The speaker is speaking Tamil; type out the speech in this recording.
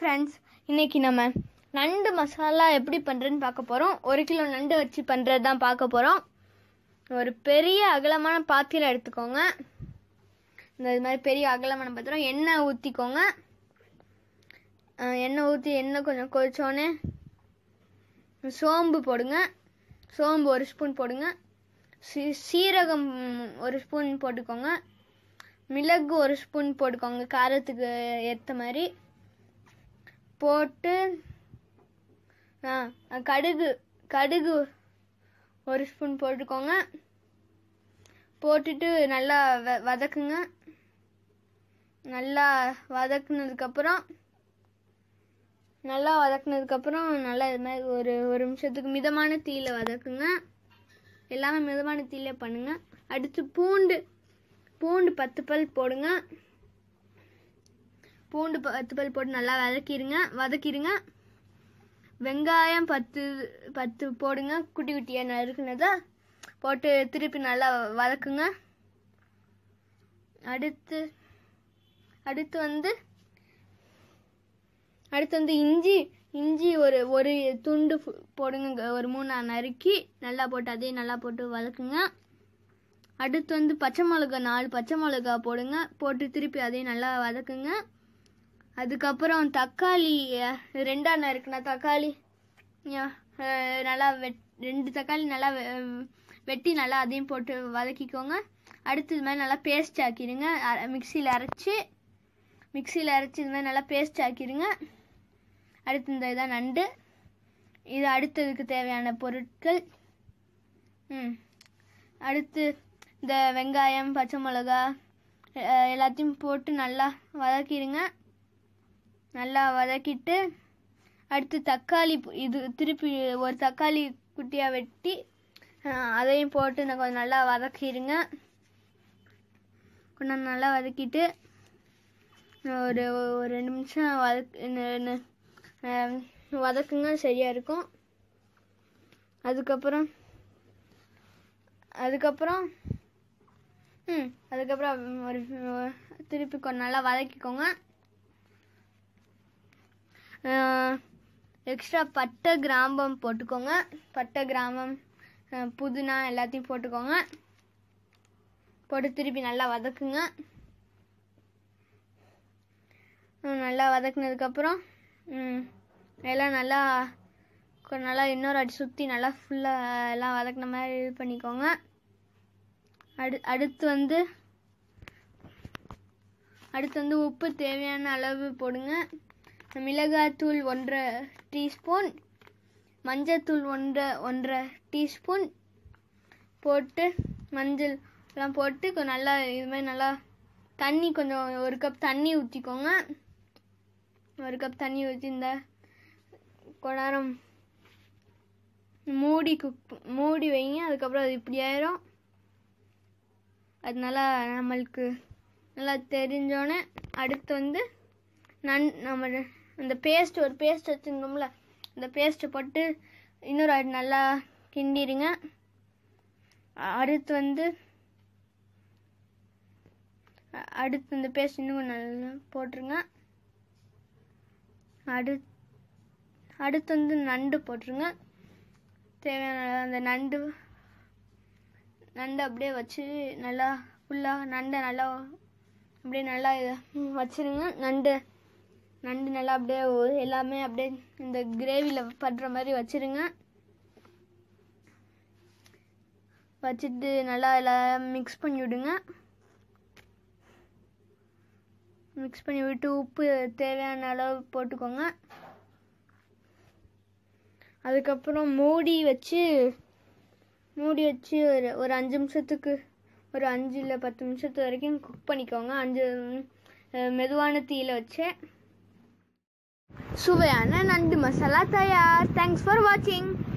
ஃப்ரெண்ட்ஸ் இன்னைக்கு நம்ம நண்டு மசாலா எப்படி பண்ணுறதுன்னு பார்க்க போகிறோம் ஒரு கிலோ நண்டு வச்சு பண்ணுறது தான் பார்க்க போகிறோம் ஒரு பெரிய அகலமான பாத்திரம் எடுத்துக்கோங்க இந்த இது மாதிரி பெரிய அகலமான பாத்திரம் எண்ணெய் ஊற்றிக்கோங்க எண்ணெய் ஊற்றி எண்ணெய் கொஞ்சம் கொதிச்சோடனே சோம்பு போடுங்க சோம்பு ஒரு ஸ்பூன் போடுங்க சீ சீரகம் ஒரு ஸ்பூன் போட்டுக்கோங்க மிளகு ஒரு ஸ்பூன் போட்டுக்கோங்க காரத்துக்கு ஏற்ற மாதிரி போட்டு ஆ கடுகு கடுகு ஒரு ஸ்பூன் போட்டுக்கோங்க போட்டுட்டு நல்லா வ வதக்குங்க நல்லா வதக்குனதுக்கப்புறம் நல்லா வதக்குனதுக்கப்புறம் நல்லா இது மாதிரி ஒரு ஒரு நிமிஷத்துக்கு மிதமான தீயில வதக்குங்க எல்லாமே மிதமான தீயில பண்ணுங்க அடுத்து பூண்டு பூண்டு பத்து பல் போடுங்க பூண்டு பத்து பல் போட்டு நல்லா வதக்கிடுங்க வதக்கிடுங்க வெங்காயம் பத்து பத்து போடுங்க குட்டி குட்டியாக நறுக்குனதை போட்டு திருப்பி நல்லா வதக்குங்க அடுத்து அடுத்து வந்து அடுத்து வந்து இஞ்சி இஞ்சி ஒரு ஒரு துண்டு ஃபு- போடுங்க ஒரு மூணு நறுக்கி நல்லா போட்டு அதையும் நல்லா போட்டு வதக்குங்க அடுத்து வந்து பச்சை மிளகா நாலு பச்சை மிளகா போடுங்க போட்டு திருப்பி அதையும் நல்லா வதக்குங்க அதுக்கப்புறம் தக்காளி அஹ், ரெண்டா நறுக்குனா தக்காளி அஹ், அஹ், நல்லா வெட் ரெண்டு தக்காளி நல்லா வெ- வெட்டி நல்லா அதையும் போட்டு வதக்கிக்கோங்க அடுத்து இது மாதிரி நல்லா பேஸ்ட் ஆக்கிடுங்க மிக்சியில் அரைச்சி மிக்சியில் அரைச்சி இது மாதிரி நல்லா பேஸ்ட் ஆக்கிடுங்க அடுத்து இந்த இதான் நண்டு இது அடுத்ததுக்கு தேவையான பொருட்கள் ம் அடுத்து இந்த வெங்காயம் பச்சை மிளகா அஹ், எல்லாத்தையும் போட்டு நல்லா வதக்கிடுங்க நல்லா வதக்கிட்டு அடுத்து தக்காளி பு- இது திருப்பி ஒரு தக்காளி குட்டியாக வெட்டி அஹ், அதையும் போட்டு நான் கொஞ்சம் நல்லா வதக்கிடுங்க கொஞ்சம் நல்லா வதக்கிட்டு ஒரு ஒரு ரெண்டு நிமிஷம் வதக் ந- ந- அஹ், வதக்குங்க சரியாக இருக்கும் அதுக்கப்புறம் அதுக்கப்புறம் ம் அதுக்கப்புறம் ஒரு திருப்பி கொஞ்சம் நல்லா வதக்கிக்கோங்க எக்ஸ்ட்ரா பட்டை கிராம்பம் போட்டுக்கோங்க பட்டை கிராமம் அஹ், புதினா எல்லாத்தையும் போட்டுக்கோங்க போட்டு திருப்பி நல்லா வதக்குங்க ம், நல்லா வதக்குனதுக்கப்புறம் ம், எல்லாம் நல்லா கொஞ்சம் நல்லா இன்னொரு அடி சுற்றி நல்லா ஃபுல்லாக எல்லாம் வதக்குன மாதிரி இது பண்ணிக்கோங்க அடு அடுத்து வந்து அடுத்து வந்து உப்பு தேவையான அளவு போடுங்க மிளகாத்தூள் ஒன்றரை டீஸ்பூன் மஞ்சத்தூள் ஒன்றரை ஒன்றரை டீஸ்பூன் போட்டு மஞ்சள் எல்லாம் போட்டு கொஞ்சம் நல்லா இது மாதிரி நல்லா தண்ணி கொஞ்சம் ஒரு கப் தண்ணி ஊற்றிக்கோங்க ஒரு கப் தண்ணி ஊற்றி இந்த கொஞ்ச நேரம் மூடி குக் மூடி வைங்க அதுக்கப்புறம் அது இப்படி ஆயிரும் அதனால நம்மளுக்கு நல்லா தெரிஞ்சோடனே அடுத்து வந்து நன் நம்ம அந்த பேஸ்ட் ஒரு பேஸ்ட் வச்சுருந்தோம்ல அந்த பேஸ்ட்டை போட்டு இன்னொரு அடி நல்லா கிண்டிடுங்க அ- அடுத்து வந்து அ- அடுத்து இந்த பேஸ்ட் இன்னும் கொஞ்சம் நல்லா போட்டுருங்க அடு அடுத்து வந்து நண்டு போட்டுருங்க தேவையான அந்த நண்டு நண்டு அப்படியே வச்சு நல்லா ஃபுல்லாக நண்டை நல்லா அப்படியே நல்லா இத- ம், வச்சிருங்க நண்டு நண்டு நல்லா அப்படியே ஒ- எல்லாமே அப்படியே இந்த கிரேவியில் படுற மாதிரி வச்சிருங்க வச்சுட்டு நல்லா எல்லாம் மிக்ஸ் பண்ணி விடுங்க மிக்ஸ் பண்ணி விட்டு உப்பு தேவையான அளவு போட்டுக்கோங்க அதுக்கப்புறம் மூடி வச்சு மூடி வச்சு ஒரு ஒரு அஞ்சு நிமிஷத்துக்கு ஒரு அஞ்சு இல்லை பத்து நிமிஷத்து வரைக்கும் குக் பண்ணிக்கோங்க அஞ்சு ம், அஹ், மெதுவான தீயில வச்சு சுவையான நண்டு மசாலா தயார் தேங்க்ஸ் ஃபார் வாட்சிங்